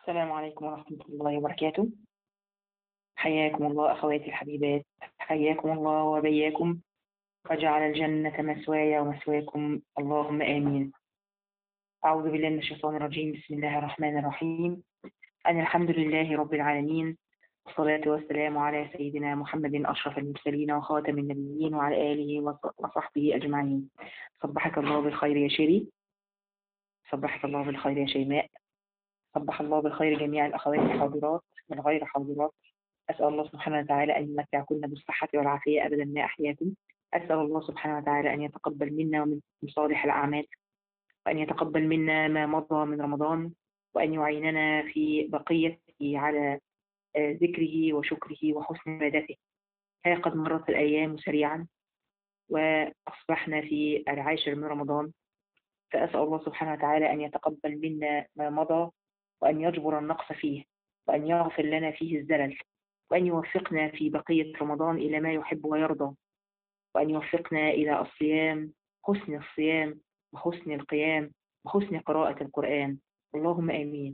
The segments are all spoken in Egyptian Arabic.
السلام عليكم ورحمة الله وبركاته حياكم الله أخواتي الحبيبات حياكم الله وبياكم وجعل الجنة مسواي ومسواكم اللهم آمين أعوذ بالله من الشيطان الرجيم بسم الله الرحمن الرحيم أن الحمد لله رب العالمين والصلاة والسلام على سيدنا محمد أشرف المرسلين وخاتم النبيين وعلى آله وصحبه أجمعين صبحك الله بالخير يا شيري صبحك الله بالخير يا شيماء صبح الله بالخير جميع الأخوات الحاضرات والغير حاضرات أسأل الله سبحانه وتعالى أن يمتعكن بالصحة والعافية أبدا ما أحياكم أسأل الله سبحانه وتعالى أن يتقبل منا ومن صالح الأعمال وأن يتقبل منا ما مضى من رمضان وأن يعيننا في بقيته على ذكره وشكره وحسن عبادته ها قد مرت الأيام سريعا وأصبحنا في العاشر من رمضان فأسأل الله سبحانه وتعالى أن يتقبل منا ما مضى وأن يجبر النقص فيه وأن يغفر لنا فيه الزلل وأن يوفقنا في بقية رمضان إلى ما يحب ويرضى وأن يوفقنا إلى الصيام حسن الصيام وحسن القيام وحسن قراءة القرآن اللهم آمين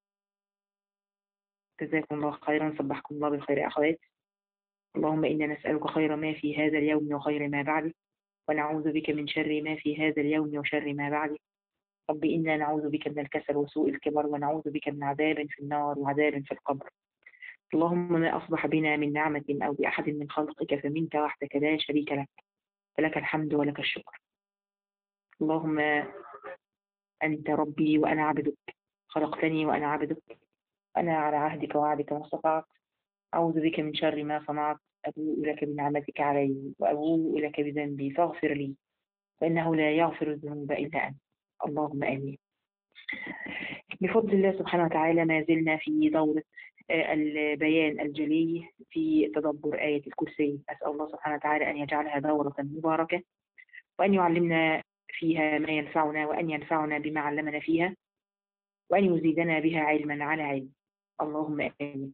جزاكم الله خيرا صبحكم الله بالخير أخوات اللهم إنا نسألك خير ما في هذا اليوم وخير ما بعده ونعوذ بك من شر ما في هذا اليوم وشر ما بعده رب إنا نعوذ بك من الكسل وسوء الكبر ونعوذ بك من عذاب في النار وعذاب في القبر اللهم ما أصبح بنا من نعمة أو بأحد من خلقك فمنك وحدك لا شريك لك فلك الحمد ولك الشكر اللهم أنت ربي وأنا عبدك خلقتني وأنا عبدك أنا على عهدك ووعدك ما استطعت أعوذ بك من شر ما صنعت أبوء لك بنعمتك علي وأبوء لك بذنبي فاغفر لي فإنه لا يغفر الذنوب إلا أنت اللهم آمين بفضل الله سبحانه وتعالى ما زلنا في دورة البيان الجلي في تدبر آية الكرسي أسأل الله سبحانه وتعالى أن يجعلها دورة مباركة وأن يعلمنا فيها ما ينفعنا وأن ينفعنا بما علمنا فيها وأن يزيدنا بها علما على علم اللهم آمين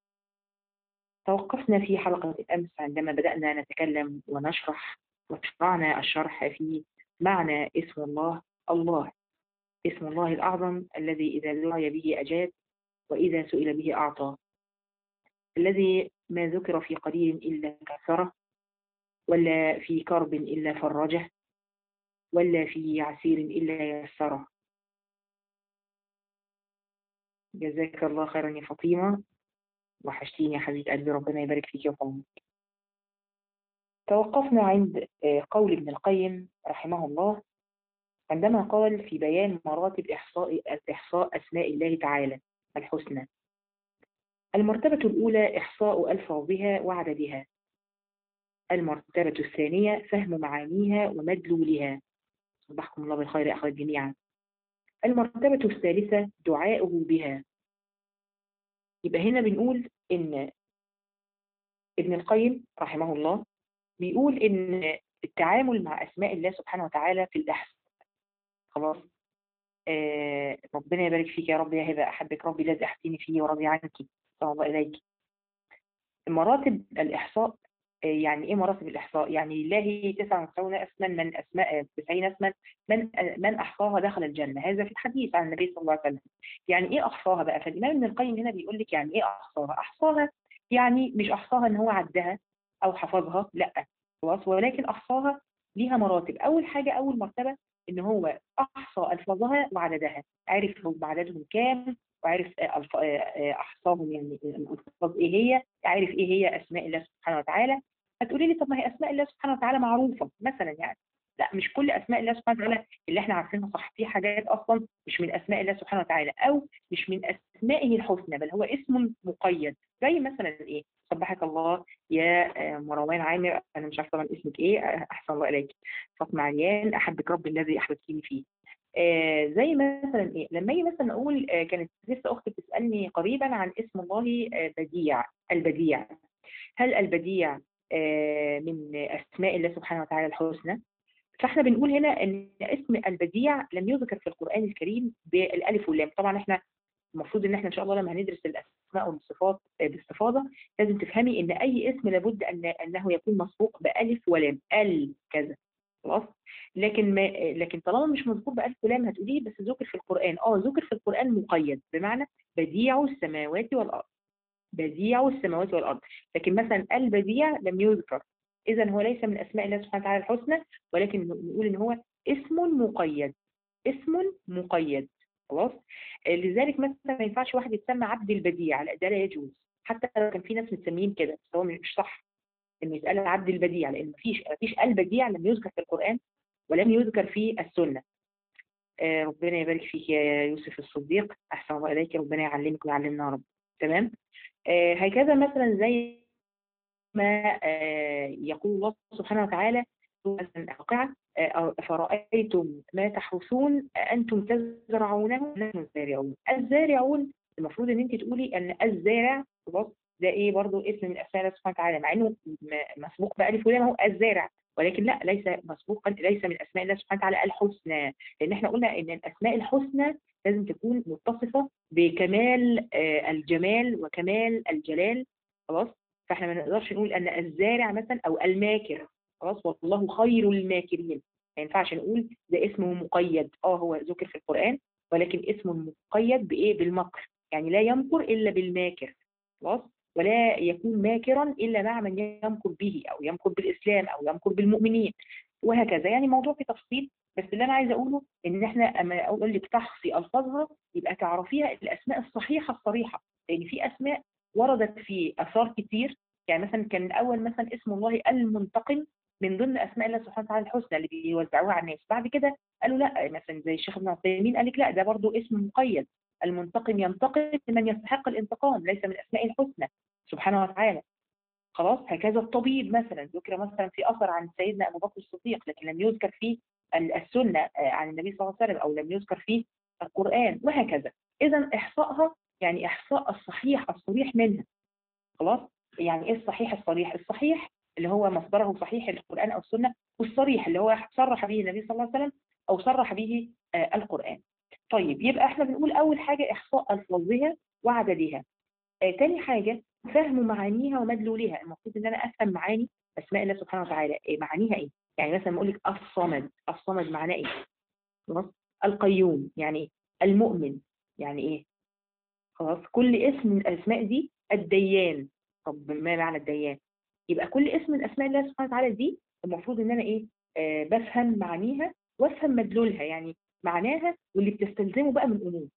توقفنا في حلقة الأمس عندما بدأنا نتكلم ونشرح وشرعنا الشرح في معنى اسم الله الله اسم الله الأعظم الذي إذا دعي به أجاب وإذا سئل به أعطى الذي ما ذكر في قليل إلا كثره ولا في كرب إلا فرجه ولا في عسير إلا يسره جزاك الله خيرا يا فاطمة وحشتيني يا حبيبة قلبي ربنا يبارك فيك يا فاطمة توقفنا عند قول ابن القيم رحمه الله عندما قال في بيان مراتب إحصاء إحصاء أسماء الله تعالى الحسنى المرتبة الأولى إحصاء ألفاظها وعددها المرتبة الثانية فهم معانيها ومدلولها صبحكم الله بالخير يا أخوات جميعا المرتبة الثالثة دعاؤه بها يبقى هنا بنقول إن ابن القيم رحمه الله بيقول إن التعامل مع أسماء الله سبحانه وتعالى في الإحصاء خلاص آه ربنا يبارك فيك يا رب يا هبة أحبك ربي الذي أحسني فيه وراضي عنك صلى الله إليك مراتب الإحصاء آه يعني إيه مراتب الإحصاء؟ يعني لله 99 اسما من أسماء 90 اسما من من أحصاها دخل الجنة هذا في الحديث عن النبي صلى الله عليه وسلم يعني إيه أحصاها بقى؟ فالإمام ابن القيم هنا بيقول لك يعني إيه أحصاها؟ أحصاها يعني مش أحصاها إن هو عدها أو حفظها لا خلاص ولكن أحصاها ليها مراتب أول حاجة أول مرتبة ان هو احصى الفاظها وعددها عرف هم عددهم كام وعرف احصاهم يعني الالفاظ ايه هي عارف ايه هي اسماء الله سبحانه وتعالى هتقولي لي طب ما هي اسماء الله سبحانه وتعالى معروفه مثلا يعني لا مش كل اسماء الله سبحانه وتعالى اللي احنا عارفينها صح في حاجات اصلا مش من اسماء الله سبحانه وتعالى او مش من اسمائه الحسنى بل هو اسم مقيد زي مثلا ايه صبحك الله يا مروان عامر انا مش عارفه طبعا اسمك ايه احسن الله اليك فاطمه عريان احبك رب الذي احببتني فيه آه زي مثلا ايه لما يجي مثلا اقول آه كانت لسه اختي بتسالني قريبا عن اسم الله آه بديع البديع هل البديع آه من اسماء الله سبحانه وتعالى الحسنى فاحنا بنقول هنا ان اسم البديع لم يذكر في القران الكريم بالالف واللام طبعا احنا المفروض ان احنا ان شاء الله لما هندرس الاسماء والصفات باستفاضه لازم تفهمي ان اي اسم لابد ان انه يكون مسبوق بالف ولام ال كذا خلاص لكن ما لكن طالما مش مذكور بألف ولام هتقوليه بس ذكر في القرآن اه ذكر في القرآن مقيد بمعنى بديع السماوات والأرض بديع السماوات والأرض لكن مثلا البديع لم يذكر إذا هو ليس من أسماء الله سبحانه وتعالى الحسنى ولكن نقول إن هو اسم مقيد اسم مقيد خلاص لذلك مثلا ما ينفعش واحد يتسمى عبد البديع لا ده لا يجوز حتى لو كان في ناس متسميين كده بس هو مش صح ان يتقال عبد البديع لان مفيش مفيش البديع لم يذكر في القرآن ولم يذكر في السنة آه ربنا يبارك فيك يا يوسف الصديق احسن الله اليك ربنا يعلمك ويعلمنا يا رب تمام آه هكذا مثلا زي ما آه يقول الله سبحانه وتعالى الواقعة فرأيتم ما تحرثون أنتم تزرعونه نحن الزارعون الزارعون المفروض ان انت تقولي ان الزارع خلاص ده ايه برضو اسم من اسماء الله سبحانه وتعالى مع انه مسبوق بألف ولام هو الزارع ولكن لا ليس مسبوقا ليس من اسماء الله سبحانه وتعالى الحسنى لان احنا قلنا ان الاسماء الحسنى لازم تكون متصفه بكمال الجمال وكمال الجلال خلاص فاحنا ما نقدرش نقول ان الزارع مثلا او الماكر خلاص والله خير الماكرين ما ينفعش نقول ده اسمه مقيد اه هو ذكر في القرآن ولكن اسمه مقيد بايه بالمكر يعني لا يمكر الا بالماكر خلاص ولا يكون ماكرا الا مع من يمكر به او يمكر بالاسلام او يمكر بالمؤمنين وهكذا يعني موضوع في تفصيل بس اللي انا عايزه اقوله ان احنا اما اقول لك تحصي الفاظها يبقى تعرفيها الاسماء الصحيحه الصريحه لان في اسماء وردت في اثار كتير يعني مثلا كان الاول مثلا اسم الله المنتقم من ضمن اسماء الله سبحانه وتعالى الحسنى اللي بيوزعوها على الناس بعد كده قالوا لا مثلا زي الشيخ ابن عثيمين قال لك لا ده برضه اسم مقيد المنتقم ينتقم من يستحق الانتقام ليس من اسماء الحسنى سبحانه وتعالى خلاص هكذا الطبيب مثلا ذكر مثلا في اثر عن سيدنا ابو بكر الصديق لكن لم يذكر فيه السنه عن النبي صلى الله عليه وسلم او لم يذكر فيه القران وهكذا اذا احصائها يعني احصاء الصحيح الصريح منها خلاص يعني ايه الصحيح الصريح الصحيح اللي هو مصدره صحيح القرآن أو السنة والصريح اللي هو صرح به النبي صلى الله عليه وسلم أو صرح به آه القرآن طيب يبقى احنا بنقول أول حاجة إحصاء ألفاظها وعددها آه تاني حاجة فهم معانيها ومدلولها المفروض إن أنا أفهم معاني أسماء الله سبحانه وتعالى إيه معانيها إيه يعني مثلا أقول لك الصمد الصمد معناه إيه خلاص القيوم يعني إيه المؤمن يعني إيه خلاص كل اسم من الأسماء دي الديان طب ما معنى الديان يبقى كل اسم من اسماء الله سبحانه وتعالى دي المفروض ان انا ايه آه بفهم معانيها وافهم مدلولها يعني معناها واللي بتستلزمه بقى من امور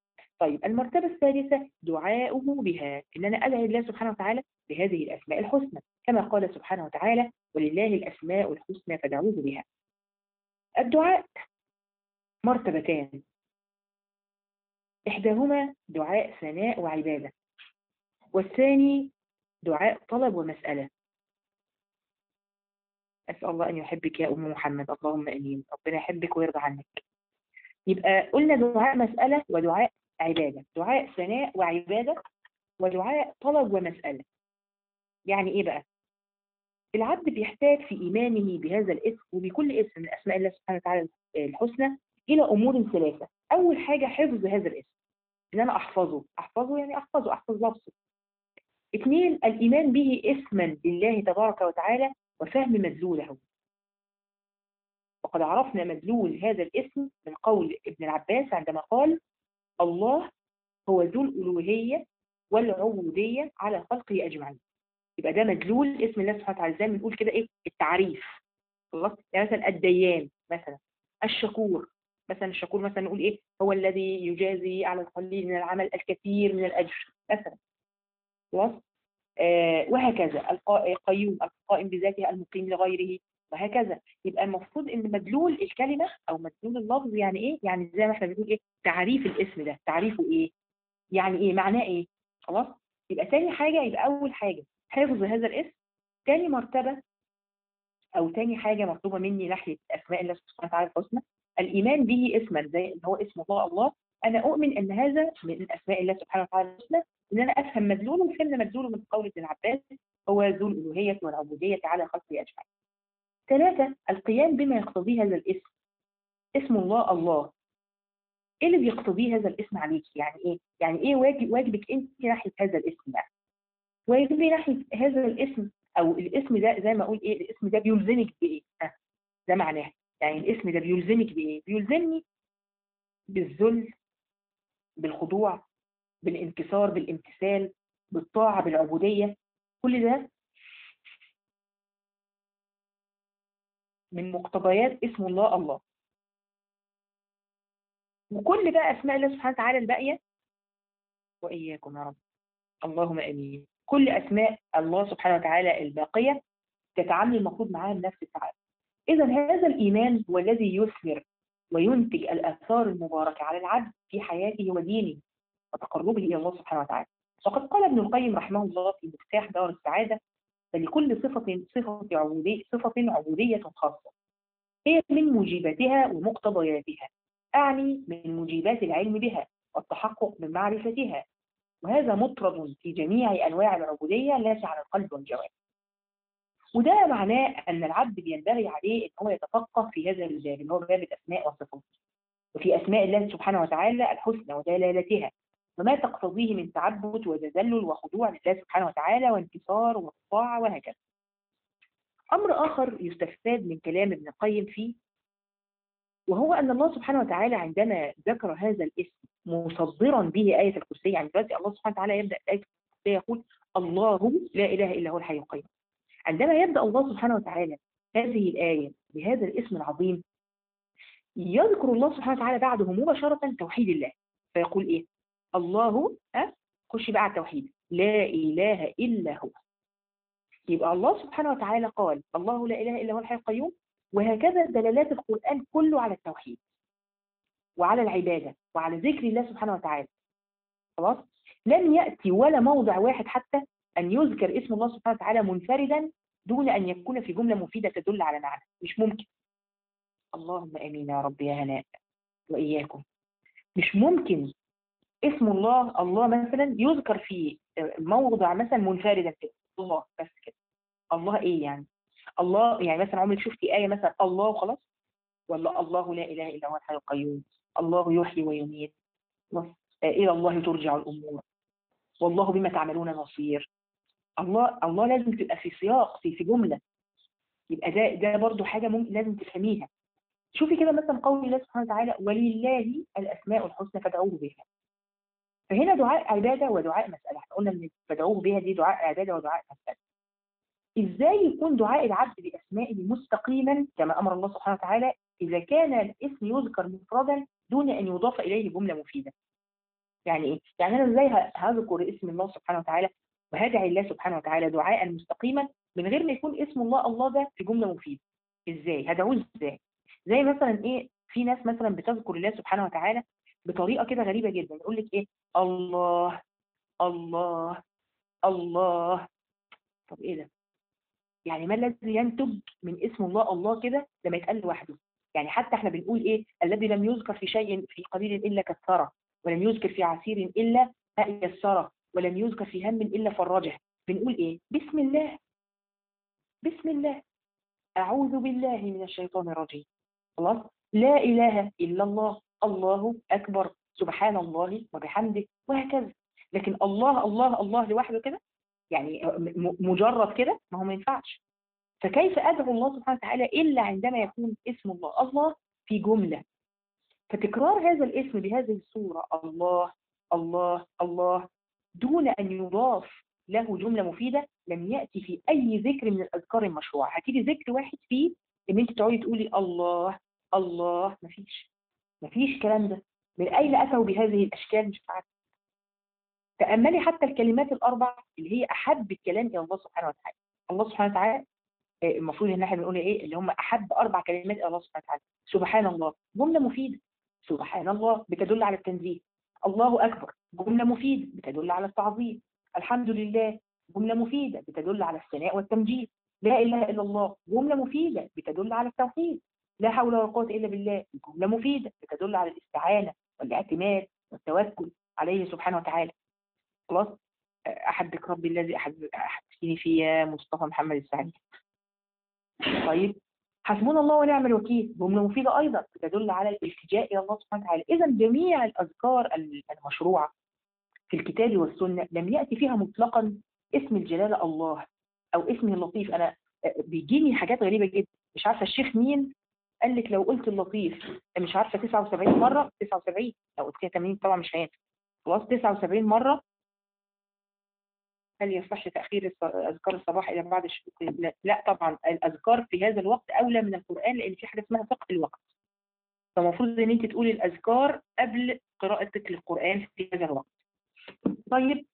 طيب المرتبة الثالثة دعاؤه بها ان انا ادعي الله سبحانه وتعالى بهذه الاسماء الحسنى كما قال سبحانه وتعالى ولله الاسماء الحسنى فدعوه بها الدعاء مرتبتان احداهما دعاء ثناء وعبادة والثاني دعاء طلب ومسألة أسأل الله أن يحبك يا أم محمد اللهم أمين ربنا يحبك ويرضى عنك يبقى قلنا دعاء مسألة ودعاء عبادة دعاء ثناء وعبادة ودعاء طلب ومسألة يعني إيه بقى العبد بيحتاج في إيمانه بهذا الاسم وبكل اسم من أسماء الله سبحانه وتعالى الحسنى إلى أمور ثلاثة أول حاجة حفظ هذا الاسم إن أنا أحفظه أحفظه يعني أحفظه أحفظ لفظه اثنين الإيمان به اسما لله تبارك وتعالى وفهم مدلوله وقد عرفنا مدلول هذا الاسم من قول ابن العباس عندما قال الله هو ذو الألوهية والعبودية على خلقه أجمعين يبقى ده مدلول اسم الله سبحانه وتعالى زي ما بنقول كده ايه التعريف خلاص يعني مثلا الديان مثلا الشكور مثلا الشكور مثلا نقول ايه هو الذي يجازي على القليل من العمل الكثير من الأجر مثلا خلاص آه وهكذا القيوم القائم بذاته المقيم لغيره وهكذا يبقى المفروض ان مدلول الكلمة او مدلول اللفظ يعني ايه يعني زي ما احنا بنقول ايه تعريف الاسم ده تعريفه ايه يعني ايه معناه ايه خلاص يبقى تاني حاجة يبقى اول حاجة حفظ هذا الاسم تاني مرتبة او تاني حاجة مطلوبة مني ناحية اسماء الله سبحانه وتعالى الحسنى الايمان به اسما زي ان هو اسم الله الله انا اؤمن ان هذا من اسماء الله سبحانه وتعالى الحسنى ان انا افهم مدلوله وفهمنا مدلوله من قول ابن العباس هو ذو الالوهيه والعبوديه على خلقه اجمعين. ثلاثه القيام بما يقتضيه هذا الاسم. اسم الله الله. ايه اللي بيقتضيه هذا الاسم عليك؟ يعني ايه؟ يعني ايه واجب واجبك انت ناحيه هذا الاسم ده؟ واجبي ناحيه هذا الاسم او الاسم ده زي ما اقول ايه الاسم ده بيلزمك بايه؟ ها ده معناه يعني الاسم ده بيلزمك بايه بيلزمني بالذل بالخضوع بالانكسار بالامتثال بالطاعة بالعبودية كل ده من مقتضيات اسم الله الله وكل بقى أسماء الله سبحانه وتعالى الباقية وإياكم يا رب اللهم أمين كل أسماء الله سبحانه وتعالى الباقية تتعامل المفروض معاها بنفس التعامل إذا هذا الإيمان هو الذي يثمر وينتج الآثار المباركة على العبد في حياته ودينه وتقربه إلى الله سبحانه وتعالى وقد قال ابن القيم رحمه الله في مفتاح دار السعادة فلكل صفة صفة عبودية صفة عبودية خاصة هي من موجباتها ومقتضياتها أعني من موجبات العلم بها والتحقق من معرفتها وهذا مطرد في جميع أنواع العبودية لا على القلب والجوارح وده معناه أن العبد بينبغي عليه أن هو يتفقه في هذا الباب اللي هو باب الأسماء والصفات وفي أسماء الله سبحانه وتعالى الحسنى ودلالتها وما تقتضيه من تعبد وتذلل وخضوع لله سبحانه وتعالى وانتصار والطاعة وهكذا أمر آخر يستفاد من كلام ابن القيم فيه وهو أن الله سبحانه وتعالى عندما ذكر هذا الاسم مصدرا به آية الكرسي يعني دلوقتي الله سبحانه وتعالى يبدأ آية الكرسي يقول الله لا إله إلا هو الحي القيوم عندما يبدأ الله سبحانه وتعالى هذه الآية بهذا الاسم العظيم يذكر الله سبحانه وتعالى بعده مباشرة توحيد الله فيقول إيه الله أه؟ خش بقى على التوحيد لا إله إلا هو يبقى الله سبحانه وتعالى قال الله لا إله إلا هو الحي القيوم وهكذا دلالات القرآن كله على التوحيد وعلى العبادة وعلى ذكر الله سبحانه وتعالى خلاص لم يأتي ولا موضع واحد حتى أن يذكر اسم الله سبحانه وتعالى منفردا دون أن يكون في جملة مفيدة تدل على معنى مش ممكن اللهم امين يا رب يا هناء واياكم مش ممكن اسم الله الله مثلا يذكر في موضع مثلا منفردا كده الله بس كده الله ايه يعني الله يعني مثلا عمرك شفتي آية مثلا الله وخلاص ولا الله لا إله إلا هو الحي القيوم الله يحيي ويميت إلى الله ترجع الأمور والله بما تعملون بصير الله الله لازم تبقى في سياق في في جملة يبقى ده ده برضه حاجة ممكن لازم تفهميها شوفي كده مثلا قول الله سبحانه وتعالى ولله الأسماء الحسنى فادعوه بها فهنا دعاء عبادة ودعاء مسألة احنا قلنا ان فادعوه بها دي دعاء عبادة ودعاء مسألة ازاي يكون دعاء العبد بأسمائه مستقيما كما أمر الله سبحانه وتعالى إذا كان الاسم يذكر مفردا دون أن يضاف إليه جملة مفيدة يعني إيه؟ يعني أنا إزاي هذكر اسم الله سبحانه وتعالى وهدعي الله سبحانه وتعالى دعاء مستقيما من غير ما يكون اسم الله الله ده في جملة مفيدة إزاي هدعوه إزاي زي مثلا إيه في ناس مثلا بتذكر الله سبحانه وتعالى بطريقة كده غريبة جدا يقول لك إيه الله الله الله طب إيه ده يعني ما الذي ينتج من اسم الله الله كده لما يتقال لوحده يعني حتى احنا بنقول ايه الذي لم يذكر في شيء في قليل الا كثره ولم يذكر في عسير الا يسره ولم يذكر في هم الا فرجه بنقول ايه بسم الله بسم الله اعوذ بالله من الشيطان الرجيم خلاص لا اله الا الله الله اكبر سبحان الله وبحمده وهكذا لكن الله الله الله لوحده كده يعني مجرد كده ما هو ما ينفعش فكيف أدعو الله سبحانه وتعالى إلا عندما يكون اسم الله الله في جملة فتكرار هذا الاسم بهذه الصورة الله الله الله دون أن يضاف له جملة مفيدة لم يأتي في أي ذكر من الأذكار المشروعة هتيجي ذكر واحد فيه إن أنت تقعدي تقولي الله الله مفيش مفيش كلام ده من أين أتوا بهذه الأشكال مش عارف تأملي حتى الكلمات الأربع اللي هي أحب الكلام إلى الله سبحانه وتعالى الله سبحانه وتعالى المفروض ان احنا بنقول ايه اللي هم احب اربع كلمات الى الله سبحانه وتعالى سبحان الله جمله مفيده سبحان الله بتدل على التنزيه الله اكبر جمله مفيده بتدل على التعظيم الحمد لله جمله مفيده بتدل على الثناء والتمجيد لا اله الا الله جمله مفيده بتدل على التوحيد لا حول ولا قوه الا بالله جمله مفيده بتدل على الاستعانه والاعتماد والتوكل عليه سبحانه وتعالى خلاص احبك ربي الذي احب احبتني فيه يا مصطفى محمد السعيد طيب حسبنا الله ونعم الوكيل جمله مفيده ايضا تدل على الالتجاء الى الله سبحانه وتعالى اذا جميع الاذكار المشروعه في الكتاب والسنه لم ياتي فيها مطلقا اسم الجلاله الله او اسمه اللطيف انا بيجيني حاجات غريبه جدا مش عارفه الشيخ مين قال لك لو قلت اللطيف مش عارفه 79 مره 79 لو قلتيها 80 طبعا مش هينفع خلاص 79 مره هل يصح تأخير الص- أذكار الصباح إلى بعد الشروق لا, لا طبعا الأذكار في هذا الوقت أولى من القرآن لأن في حاجة اسمها فقه الوقت فالمفروض إن أنت تقولي الأذكار قبل قراءتك للقرآن في هذا الوقت طيب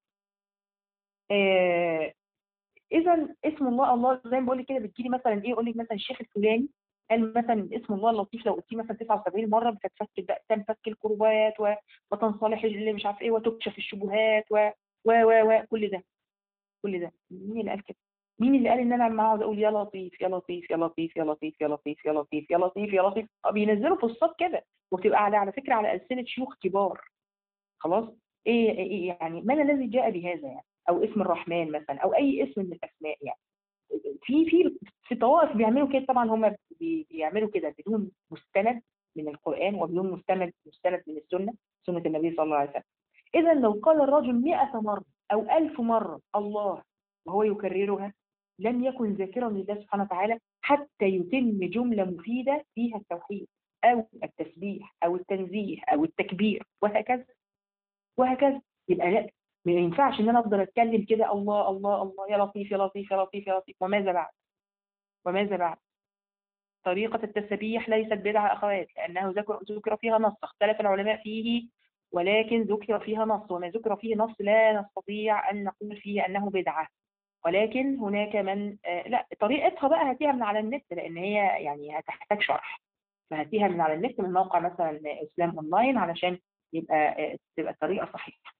آه إذا اسم الله الله زي ما بقول لك كده بتجيلي مثلا إيه يقول لك مثلا الشيخ الفلاني قال مثلا اسم الله اللطيف لو قلتيه مثلا 79 مرة بتتفك بقى تنفك الكربات و- وتنصلح اللي مش عارف ايه وتكشف الشبهات و و و و كل ده كل ده مين اللي قال كده؟ مين اللي قال ان انا لما اقعد اقول يا لطيف يا لطيف يا لطيف يا لطيف يا لطيف يا لطيف يا لطيف يا لطيف آه، بينزلوا في الصوت كده وبتبقى على على فكره على السنه شيوخ كبار خلاص ايه إيه إيه يعني من الذي جاء بهذا يعني او اسم الرحمن مثلا او اي اسم من الاسماء يعني في في في طوائف بيعملوا كده طبعا هم بي- بيعملوا كده بدون مستند من القران وبدون مستند مستند من السنه سنه النبي صلى الله عليه وسلم اذا لو قال الرجل 100 مره او ألف مره الله وهو يكررها لم يكن ذاكرا لله سبحانه وتعالى حتى يتم جملة مفيدة فيها التوحيد أو التسبيح أو التنزيه أو التكبير وهكذا وهكذا يبقى لا ما ينفعش ان انا افضل اتكلم كده الله الله الله يا لطيف يا لطيف يا لطيف يا لطيف وماذا بعد وماذا بعد طريقة التسبيح ليست بدعة أخوات لأنه ذكر ذكر فيها نص اختلف العلماء فيه ولكن ذكر فيها نص وما ذكر فيه نص لا نستطيع أن نقول فيه أنه بدعة ولكن هناك من آه لا طريقتها بقى هاتيها من على النت لأن هي يعني هتحتاج شرح فهاتيها من على النت من موقع مثلا إسلام أونلاين علشان يبقى آه تبقى الطريقة صحيحة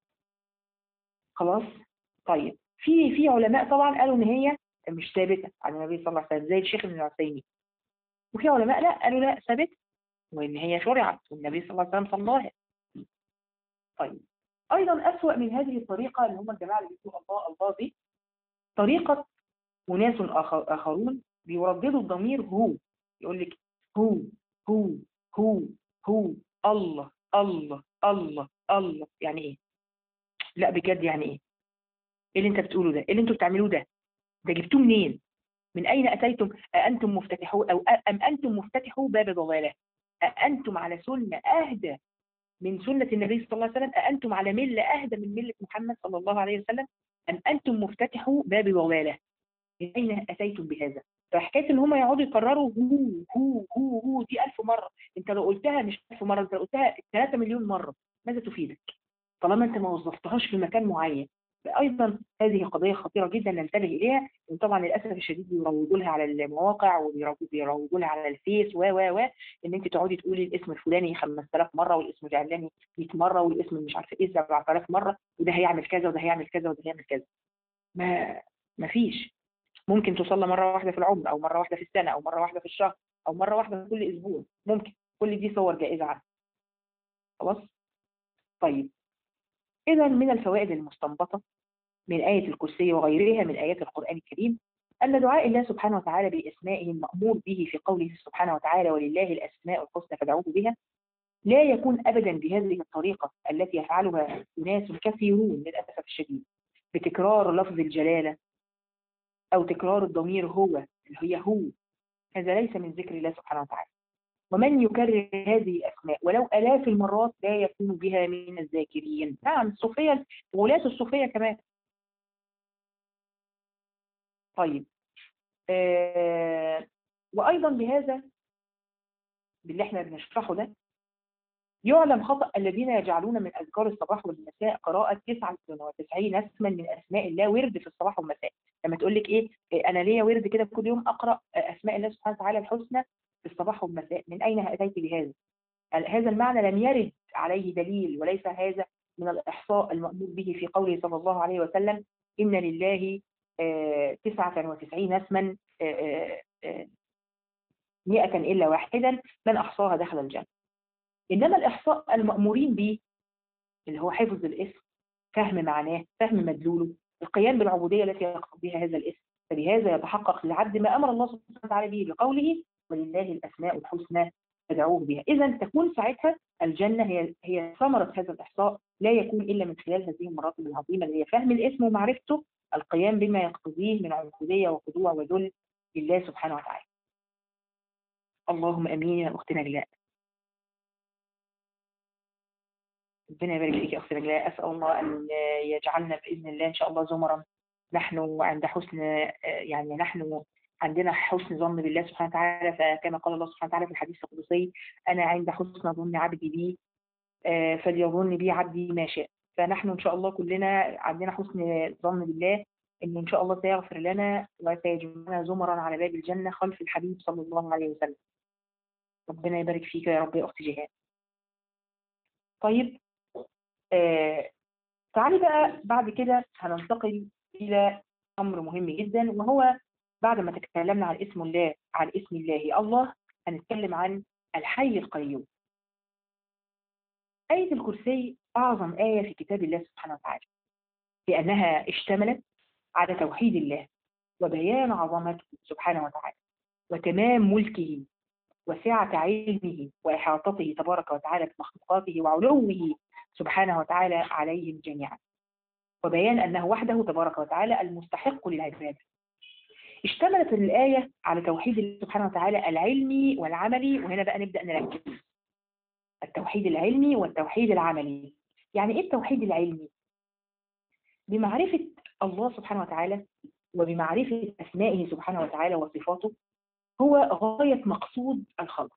خلاص طيب في في علماء طبعا قالوا ان هي مش ثابته عن النبي صلى الله عليه وسلم زي الشيخ ابن العثيمين وفي علماء لا قالوا لا ثابته وان هي شرعت والنبي صلى الله عليه وسلم صلاها طيب ايضا اسوأ من هذه الطريقه اللي هم الجماعه اللي بيقولوا الله الله دي طريقه وناس آخر اخرون بيرددوا الضمير هو يقول لك هو هو هو هو الله الله الله الله يعني ايه لا بجد يعني ايه ايه اللي انت بتقوله ده ايه اللي انتوا بتعملوه ده ده جبتوه منين من اين اتيتم اانتم مفتتحوا او ام انتم مفتتحوا باب ضلاله اانتم على سنه اهدى من سنه النبي صلى الله عليه وسلم اانتم على مله اهدى من مله محمد صلى الله عليه وسلم ام انتم مفتتحوا باب ضلاله من اين اتيتم بهذا فحكايه ان هم يقعدوا يكرروا هو هو هو هو دي ألف مره انت لو قلتها مش ألف مره انت لو قلتها 3 مليون مره ماذا تفيدك طالما انت ما وظفتهاش في مكان معين ايضا هذه قضيه خطيره جدا ننتبه اليها وطبعا للاسف الشديد بيروجوا لها على المواقع وبيروجوا لها على الفيس و و و ان انت تقعدي تقولي الاسم الفلاني 5000 مره والاسم العلاني 100 مره والاسم مش عارفه ايه 7000 مره وده هيعمل كذا وده هيعمل كذا وده هيعمل كذا ما ما فيش ممكن تصلى مره واحده في العمر او مره واحده في السنه او مره واحده في الشهر او مره واحده في كل اسبوع ممكن كل دي صور جائزه عنها خلاص طيب إذا من الفوائد المستنبطة من آية الكرسي وغيرها من آيات القرآن الكريم أن دعاء الله سبحانه وتعالى بأسمائه المأمور به في قوله سبحانه وتعالى ولله الأسماء الحسنى فادعوه بها لا يكون أبدا بهذه الطريقة التي يفعلها أناس كثيرون للأسف الشديد بتكرار لفظ الجلالة أو تكرار الضمير هو اللي هي هو هذا ليس من ذكر الله سبحانه وتعالى ومن يكرر هذه الأسماء ولو آلاف المرات لا يكون بها من الذاكرين نعم الصوفية ولاة الصوفية كمان طيب آه وأيضا بهذا باللي احنا بنشرحه ده يعلم خطأ الذين يجعلون من أذكار الصباح والمساء قراءة 99 اسما من أسماء الله ورد في الصباح والمساء لما تقول لك إيه أنا ليا ورد كده كل يوم أقرأ أسماء الله سبحانه وتعالى الحسنى في الصباح والمساء من أين أتيت بهذا هذا المعنى لم يرد عليه دليل وليس هذا من الإحصاء المأمور به في قوله صلى الله عليه وسلم إن لله تسعة وتسعين اسما مئة إلا واحدا من أحصاها دخل الجنة إنما الإحصاء المأمورين به اللي هو حفظ الاسم فهم معناه فهم مدلوله القيام بالعبودية التي يقصد بها هذا الاسم فبهذا يتحقق للعبد ما أمر الله سبحانه وتعالى به بقوله ولله الأسماء الحسنى فادعوه بها إذا تكون ساعتها الجنة هي هي ثمرة هذا الإحصاء لا يكون إلا من خلال هذه المراتب العظيمة اللي هي فهم الاسم ومعرفته القيام بما يقتضيه من عبودية وخضوع وذل لله سبحانه وتعالى اللهم امين يا اختنا نجلاء ربنا يبارك فيك يا اختي نجلاء اسال الله ان يجعلنا باذن الله ان شاء الله زمرا نحن عند حسن يعني نحن عندنا حسن ظن بالله سبحانه وتعالى فكما قال الله سبحانه وتعالى في الحديث القدسي انا عند حسن ظن عبدي بي فليظن بي عبدي ما شاء فنحن ان شاء الله كلنا عندنا حسن ظن بالله ان ان شاء الله سيغفر لنا وسيجمعنا زمرا على باب الجنه خلف الحبيب صلى الله عليه وسلم ربنا يبارك فيك يا رب يا اختي جهاد طيب آه تعالي بقى بعد كده هننتقل الى امر مهم جدا وهو بعد ما تكلمنا عن اسم الله عن اسم الله الله هنتكلم عن الحي القيوم آية الكرسي أعظم آية في كتاب الله سبحانه وتعالى لأنها اشتملت على توحيد الله وبيان عظمته سبحانه وتعالى وتمام ملكه وسعة علمه وإحاطته تبارك وتعالى بمخلوقاته وعلوه سبحانه وتعالى عليهم جميعا وبيان أنه وحده تبارك وتعالى المستحق للعبادة اشتملت الآية على توحيد الله سبحانه وتعالى العلمي والعملي وهنا بقى نبدأ نركز التوحيد العلمي والتوحيد العملي يعني ايه التوحيد العلمي بمعرفة الله سبحانه وتعالى وبمعرفة أسمائه سبحانه وتعالى وصفاته هو غاية مقصود الخلق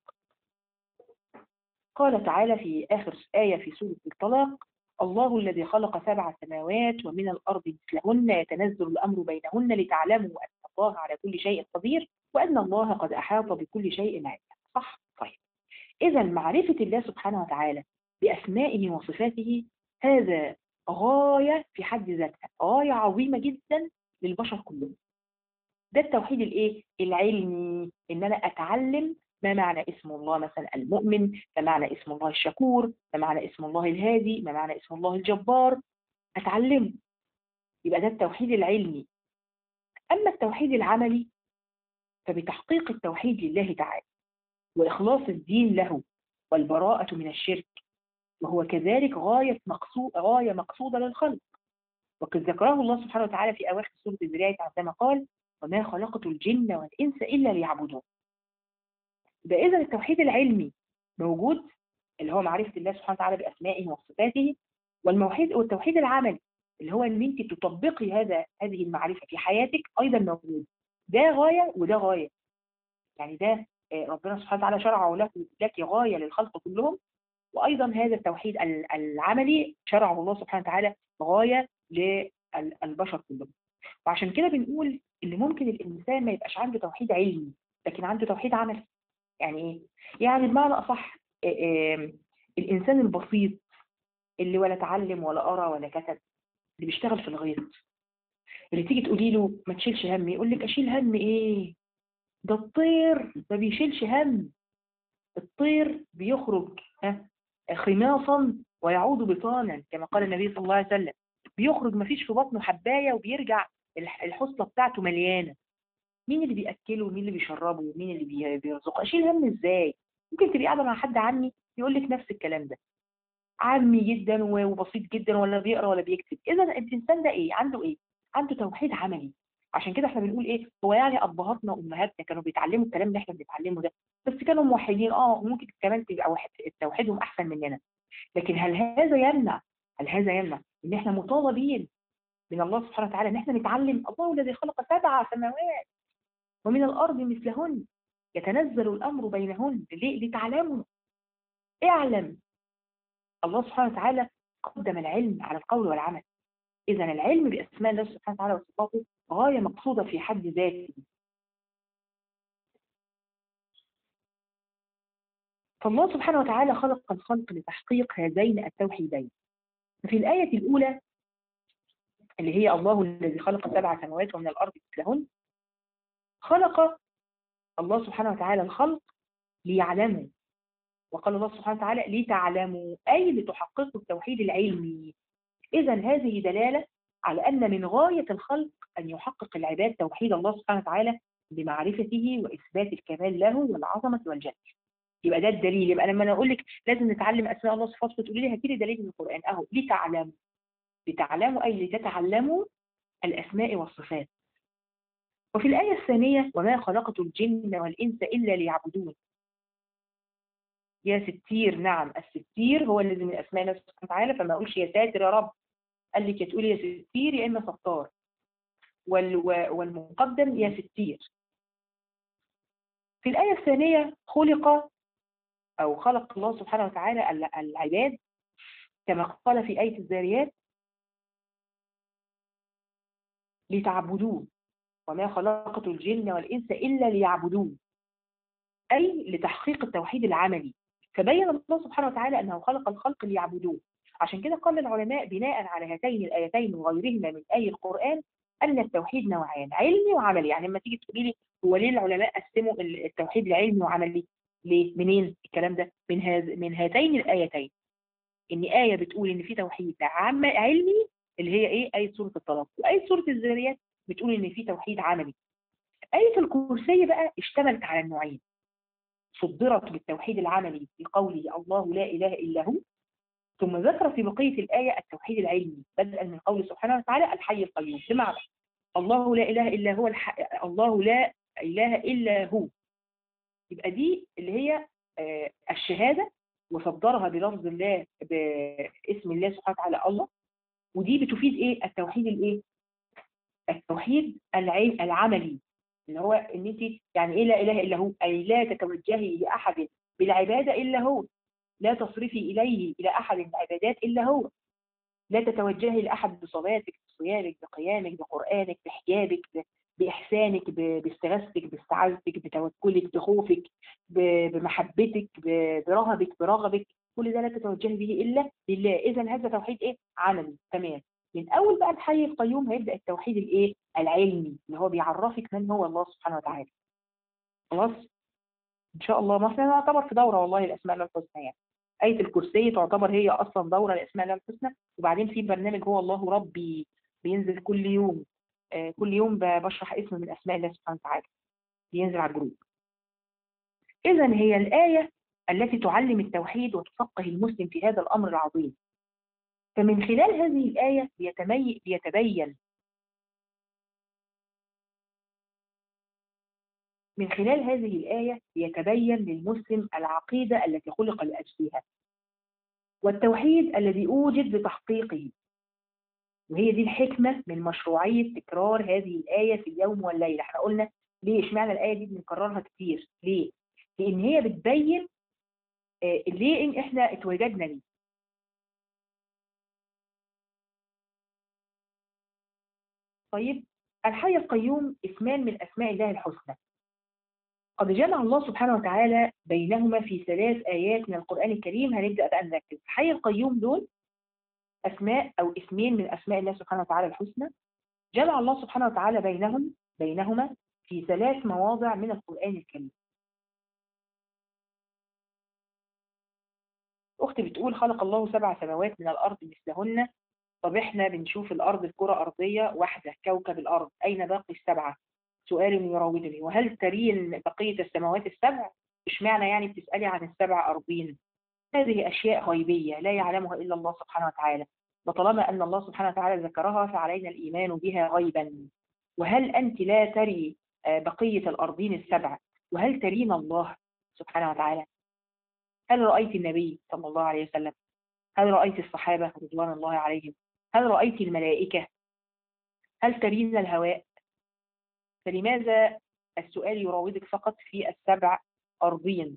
قال تعالى في آخر آية في سورة الطلاق الله الذي خلق سبع سماوات ومن الأرض مثلهن يتنزل الأمر بينهن لتعلموا أن الله على كل شيء قدير وأن الله قد أحاط بكل شيء علما صح طيب إذا معرفة الله سبحانه وتعالى بأسمائه وصفاته هذا غاية في حد ذاتها غاية عظيمة جدا للبشر كلهم ده التوحيد الايه العلمي ان انا اتعلم ما معنى اسم الله مثلا المؤمن ما معنى اسم الله الشكور ما معنى اسم الله الهادي ما معنى اسم الله الجبار اتعلمه يبقى ده التوحيد العلمي اما التوحيد العملي فبتحقيق التوحيد لله تعالى واخلاص الدين له والبراءة من الشرك وهو كذلك غاية مقصود غاية مقصودة للخلق وقد ذكره الله سبحانه وتعالى في أواخر سورة الذريعة عندما قال وما خلقت الجن والإنس إلا ليعبدون ده إذا التوحيد العلمي موجود اللي هو معرفة الله سبحانه وتعالى بأسمائه وصفاته والموحيد والتوحيد العملي اللي هو ان انت تطبقي هذا هذه المعرفة في حياتك أيضا موجود ده غاية وده غاية يعني ده ربنا سبحانه وتعالى شرعه لك لك غاية للخلق كلهم وأيضا هذا التوحيد العملي شرعه الله سبحانه وتعالى غاية للبشر كلهم وعشان كده بنقول ان ممكن الانسان ما يبقاش عنده توحيد علمي لكن عنده توحيد عملي يعني ايه يعني بمعنى اصح الانسان البسيط اللي ولا اتعلم ولا قرا ولا كتب اللي بيشتغل في الغيط اللي تيجي تقولي له ما تشيلش هم يقول لك اشيل هم ايه ده الطير ما بيشيلش هم الطير بيخرج ها خماصا ويعود بطانا كما قال النبي صلى الله عليه وسلم بيخرج ما فيش في بطنه حبايه وبيرجع الحصلة بتاعته مليانة مين اللي بيأكله ومين اللي بيشربه ومين اللي بيرزقه أشيل هم إزاي ممكن تبقي قاعدة مع حد عمي يقول لك نفس الكلام ده عمي جدا وبسيط جدا ولا بيقرا ولا بيكتب إذا الإنسان ده إيه عنده إيه عنده توحيد عملي عشان كده احنا بنقول ايه هو يعني ابهاتنا وامهاتنا كانوا بيتعلموا الكلام اللي احنا بنتعلمه ده بس كانوا موحدين اه ممكن كمان تبقى توحيدهم احسن مننا لكن هل هذا يمنع هل هذا يمنع ان احنا مطالبين من الله سبحانه وتعالى ان احنا نتعلم الله الذي خلق سبع سماوات ومن الارض مثلهن يتنزل الامر بينهن ليه لتعلموا اعلم الله سبحانه وتعالى قدم العلم على القول والعمل اذا العلم باسماء الله سبحانه وتعالى وصفاته غايه مقصوده في حد ذاته فالله سبحانه وتعالى خلق الخلق لتحقيق هذين التوحيدين في الآية الأولى اللي هي الله الذي خلق سبع سماوات ومن الأرض مثلهن خلق الله سبحانه وتعالى الخلق ليعلموا وقال الله سبحانه وتعالى لتعلموا أي لتحققوا التوحيد العلمي إذا هذه دلالة على أن من غاية الخلق أن يحقق العباد توحيد الله سبحانه وتعالى بمعرفته وإثبات الكمال له والعظمة والجلال يبقى ده الدليل يبقى لما انا اقول لك لازم نتعلم اسماء الله وصفاته تقولي لي هاتي لي دليل من القران اهو لتعلموا لتعلموا اي لتتعلموا الاسماء والصفات وفي الايه الثانيه وما خلقت الجن والانس الا ليعبدون يا ستير نعم الستير هو الذي من اسماء الله سبحانه وتعالى فما اقولش يا ساتر يا رب قال لك يا تقولي يا ستير يا اما ستار وال والمقدم يا ستير في الآية الثانية خلق أو خلق الله سبحانه وتعالى العباد كما قال في آية الزاريات لتعبدون وما خلقت الجن والإنس إلا ليعبدون أي لتحقيق التوحيد العملي فبين الله سبحانه وتعالى أنه خلق الخلق ليعبدوه عشان كده قال العلماء بناء على هاتين الآيتين وغيرهما من آي القرآن أن التوحيد نوعان علمي وعملي يعني لما تيجي تقولي لي هو ليه العلماء قسموا التوحيد لعلمي وعملي ليه منين الكلام ده من هذ من هاتين الآيتين إن آية بتقول إن في توحيد عام علمي اللي هي إيه آية سورة الطلاق وآية سورة الذريات بتقول إن في توحيد عملي آية الكرسي بقى اشتملت على النوعين صدرت بالتوحيد العملي في قوله الله لا إله إلا هو ثم ذكر في بقية الآية التوحيد العلمي بدءا من قوله سبحانه وتعالى الحي القيوم بمعنى الله لا إله إلا هو الح... الله لا إله إلا هو يبقى دي اللي هي آه الشهادة وصدرها بلفظ الله باسم الله سبحانه وتعالى الله ودي بتفيد ايه التوحيد الايه التوحيد العين العملي اللي هو ان انت يعني ايه لا اله الا هو اي لا تتوجهي لاحد بالعباده الا هو لا تصرفي اليه الى احد العبادات الا هو لا تتوجهي لاحد بصلاتك بصيامك بقيامك بقرانك بحجابك باحسانك باستغاثتك باستعاذتك بتوكلك بخوفك بمحبتك برهبك برغبك كل ده لا تتوجهي به الا لله اذا هذا توحيد ايه عملي تمام من اول بقى الحي القيوم هيبدا التوحيد الايه العلمي اللي هو بيعرفك من هو الله سبحانه وتعالى خلاص ان شاء الله ما احنا نعتبر في دوره والله الاسماء الحسنى يعني آية الكرسي تعتبر هي أصلا دورة لأسماء الله الحسنى وبعدين في برنامج هو الله ربي بينزل كل يوم آه كل يوم بشرح اسم من أسماء الله سبحانه وتعالى بينزل على الجروب إذا هي الآية التي تعلم التوحيد وتفقه المسلم في هذا الأمر العظيم فمن خلال هذه الآية بيتمي... بيتبين من خلال هذه الآية يتبين للمسلم العقيدة التي خلق لأجلها والتوحيد الذي أوجد لتحقيقه وهي دي الحكمة من مشروعية تكرار هذه الآية في اليوم والليلة احنا قلنا ليه اشمعنى الآية دي بنكررها كتير ليه؟ لأن هي بتبين آه ليه إن احنا اتوجدنا ليه طيب الحي القيوم اسمان من أسماء الله الحسنى قد جمع الله سبحانه وتعالى بينهما في ثلاث آيات من القرآن الكريم هنبدأ بقى نركز الحي القيوم دول أسماء أو اسمين من أسماء الله سبحانه وتعالى الحسنى جمع الله سبحانه وتعالى بينهم بينهما في ثلاث مواضع من القرآن الكريم أختي بتقول خلق الله سبع سماوات من الأرض مثلهن طب احنا بنشوف الأرض في كرة أرضية واحدة كوكب الأرض أين باقي السبعة سؤال يراودني وهل ترين بقية السماوات السبع اشمعنى يعني بتسألي عن السبع أرضين هذه أشياء غيبية لا يعلمها إلا الله سبحانه وتعالى وطالما أن الله سبحانه وتعالى ذكرها فعلينا الإيمان بها غيبا وهل أنت لا تري بقية الأرضين السبع وهل ترين الله سبحانه وتعالى هل رأيت النبي صلى الله عليه وسلم هل رأيت الصحابة رضوان الله عليهم هل رأيت الملائكة هل ترين الهواء فلماذا السؤال يراودك فقط في السبع أرضين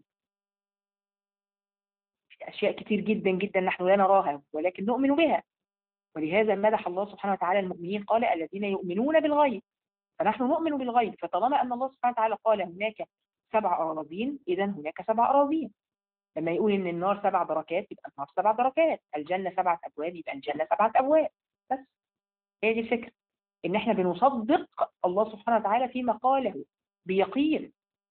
أشياء كتير جدا جدا نحن لا نراها ولكن نؤمن بها ولهذا مدح الله سبحانه وتعالى المؤمنين قال الذين يؤمنون بالغيب فنحن نؤمن بالغيب فطالما أن الله سبحانه وتعالى قال هناك سبع أراضين إذا هناك سبع أراضين لما يقول إن النار سبع دركات يبقى النار سبع دركات الجنة سبعة أبواب يبقى الجنة سبعة أبواب بس هي دي الفكرة إن إحنا بنصدق الله سبحانه وتعالى فيما قاله بيقين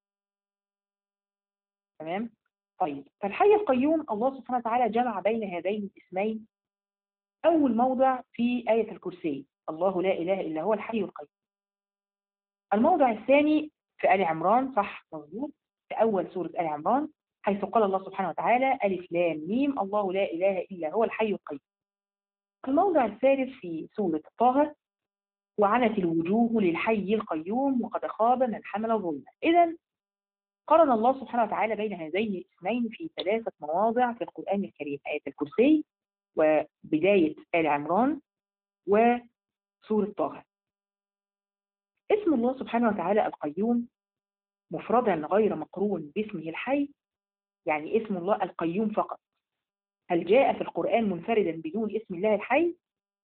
تمام طيب فالحي القيوم الله سبحانه وتعالى جمع بين هذين الاسمين أول موضع في آية الكرسي الله لا إله إلا هو الحي القيوم الموضع الثاني في آل عمران صح مظبوط في أول سورة آل عمران حيث قال الله سبحانه وتعالى ألف لام ميم الله لا إله إلا هو الحي القيوم الموضع الثالث في سورة طه وعنت الوجوه للحي القيوم وقد خاب من حمل ظلما إذا قرن الله سبحانه وتعالى بين هذين الاسمين في ثلاثة مواضع في القرآن الكريم آية الكرسي وبداية آل عمران وسورة طه اسم الله سبحانه وتعالى القيوم مفردا غير مقرون باسمه الحي يعني اسم الله القيوم فقط هل جاء في القرآن منفردا بدون اسم الله الحي؟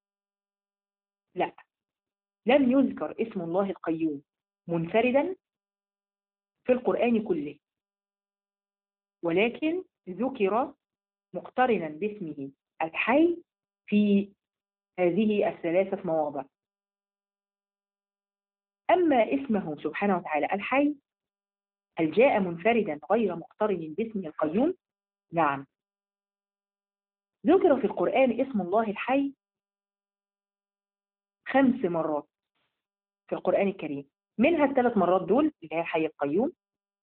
لا لم يذكر اسم الله القيوم منفردا في القرآن كله ولكن ذكر مقترنا باسمه الحي في هذه الثلاثة مواضع أما اسمه سبحانه وتعالى الحي هل جاء منفردا غير مقترن باسم القيوم؟ نعم ذكر في القرآن اسم الله الحي خمس مرات في القرآن الكريم منها الثلاث مرات دول اللي هي الحي القيوم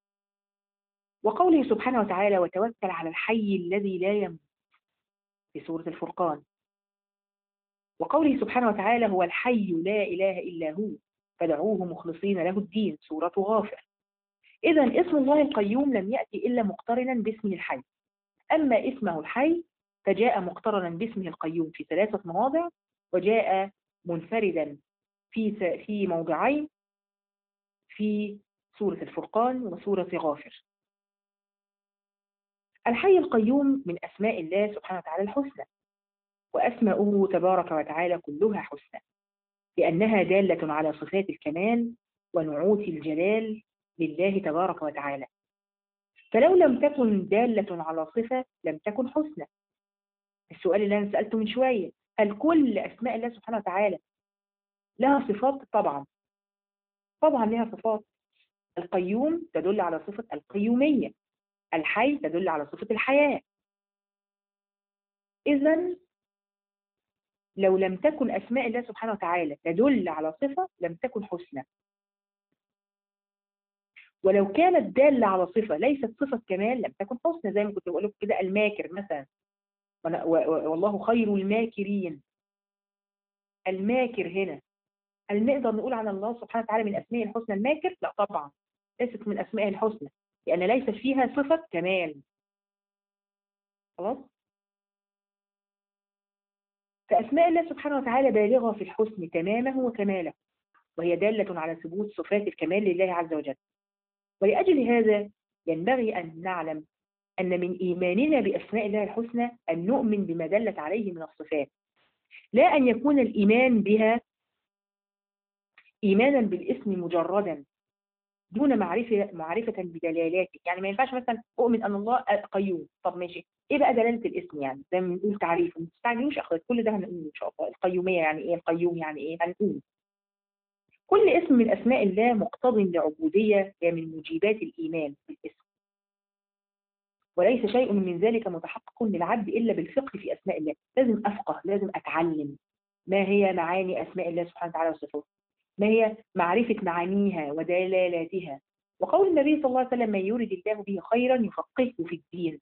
وقوله سبحانه وتعالى وتوكل على الحي الذي لا يموت في سورة الفرقان وقوله سبحانه وتعالى هو الحي لا إله إلا هو فدعوه مخلصين له الدين سورة غافر إذا اسم الله القيوم لم يأتي إلا مقترنا باسم الحي أما اسمه الحي فجاء مقترنا باسمه القيوم في ثلاثة مواضع وجاء منفردا في في موضعين في سورة الفرقان وسورة غافر الحي القيوم من أسماء الله سبحانه وتعالى الحسنى وأسماؤه تبارك وتعالى كلها حسنى لأنها دالة على صفات الكمال ونعوت الجلال لله تبارك وتعالى فلو لم تكن دالة على صفة لم تكن حسنى السؤال اللي أنا سألته من شوية هل كل أسماء الله سبحانه وتعالى لها صفات طبعا طبعا لها صفات القيوم تدل على صفة القيومية الحي تدل على صفة الحياة إذا لو لم تكن أسماء الله سبحانه وتعالى تدل على صفة لم تكن حسنى ولو كانت دالة على صفة ليست صفة كمال لم تكن حسنى زي ما كنت بقول لكم كده الماكر مثلا والله خير الماكرين الماكر هنا هل نقدر نقول عن الله سبحانه وتعالى من أسماء الحسنى الماكر؟ لا طبعا ليست من أسماء الحسنى لأن ليست فيها صفة كمال خلاص؟ فأسماء الله سبحانه وتعالى بالغة في الحسن تمامه وكماله وهي دالة على ثبوت صفات الكمال لله عز وجل ولأجل هذا ينبغي أن نعلم أن من إيماننا بأسماء الله الحسنى أن نؤمن بما دلت عليه من الصفات لا أن يكون الإيمان بها إيمانا بالاسم مجردا دون معرفة معرفة بدلالاته يعني ما ينفعش مثلا أؤمن أن الله قيوم طب ماشي إيه بقى دلالة الاسم يعني زي ما بنقول تعريف ما تستعجلوش أخوات كل ده هنقول إن شاء الله القيومية يعني إيه القيوم يعني إيه هنقول كل اسم من أسماء الله مقتض لعبودية هي من موجبات الإيمان بالاسم وليس شيء من ذلك متحقق للعبد إلا بالفقه في أسماء الله لازم أفقه لازم أتعلم ما هي معاني أسماء الله سبحانه وتعالى وصفاته ما هي معرفة معانيها ودلالاتها وقول النبي صلى الله عليه وسلم من يرد الله به خيرا يفقهه في الدين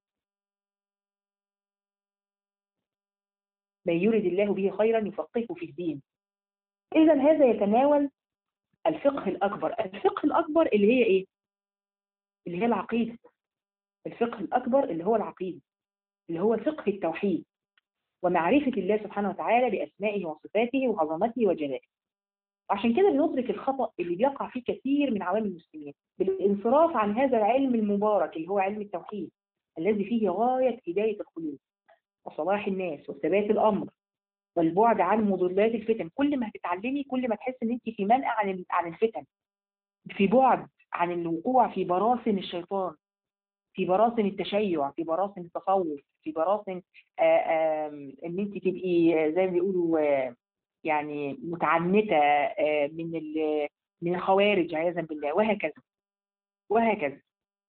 من يرد الله به خيرا يفقهه في الدين إذا هذا يتناول الفقه الأكبر الفقه الأكبر اللي هي إيه؟ اللي هي العقيدة الفقه الأكبر اللي هو العقيدة اللي هو فقه التوحيد ومعرفة الله سبحانه وتعالى بأسمائه وصفاته وعظمته وجلاله عشان كده بندرك الخطأ اللي بيقع فيه كثير من عوام المسلمين بالانصراف عن هذا العلم المبارك اللي هو علم التوحيد الذي فيه غاية هداية القلوب وصلاح الناس وثبات الأمر والبعد عن مضلات الفتن كل ما هتتعلمي كل ما تحس ان انت في منأى عن عن الفتن في بعد عن الوقوع في براثن الشيطان في براثن التشيع في براثن التصوف في براثن ان انت تبقي زي ما بيقولوا يعني متعنتة من من الخوارج عياذا بالله وهكذا وهكذا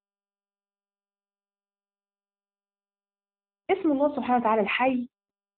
اسم الله سبحانه وتعالى الحي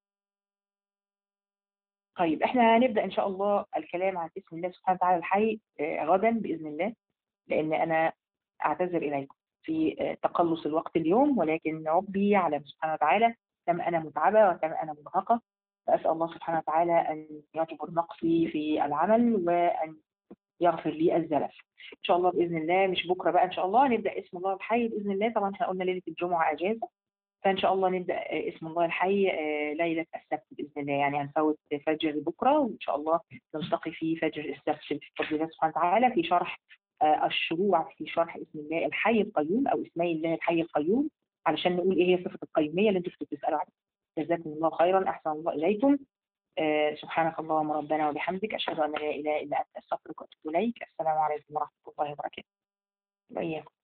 طيب احنا هنبدأ ان شاء الله الكلام عن اسم الله سبحانه وتعالى الحي غدا بإذن الله لأن أنا أعتذر إليكم في تقلص الوقت اليوم ولكن ربي على سبحانه وتعالى كم أنا متعبة وكم أنا مرهقة فأسأل الله سبحانه وتعالى أن يجبر نقصي في العمل وأن يغفر لي الزلف ان شاء الله باذن الله مش بكره بقى ان شاء الله نبدا اسم الله الحي باذن الله طبعا احنا قلنا ليله الجمعه اجازه فان شاء الله نبدا اسم الله الحي آه، ليله السبت باذن الله يعني هنفوت فجر بكره وان شاء الله نلتقي في فجر السبت بفضل الله سبحانه وتعالى في شرح آه، الشروع في شرح اسم الله الحي القيوم او اسمي الله الحي القيوم علشان نقول ايه هي صفه القيوميه اللي انتم كنتوا بتسالوا عنها جزاكم الله خيرا احسن الله اليكم آه، سبحانك اللهم ربنا وبحمدك اشهد ان لا اله الا انت استغفرك واتوب اليك السلام عليكم ورحمه الله وبركاته وإياكم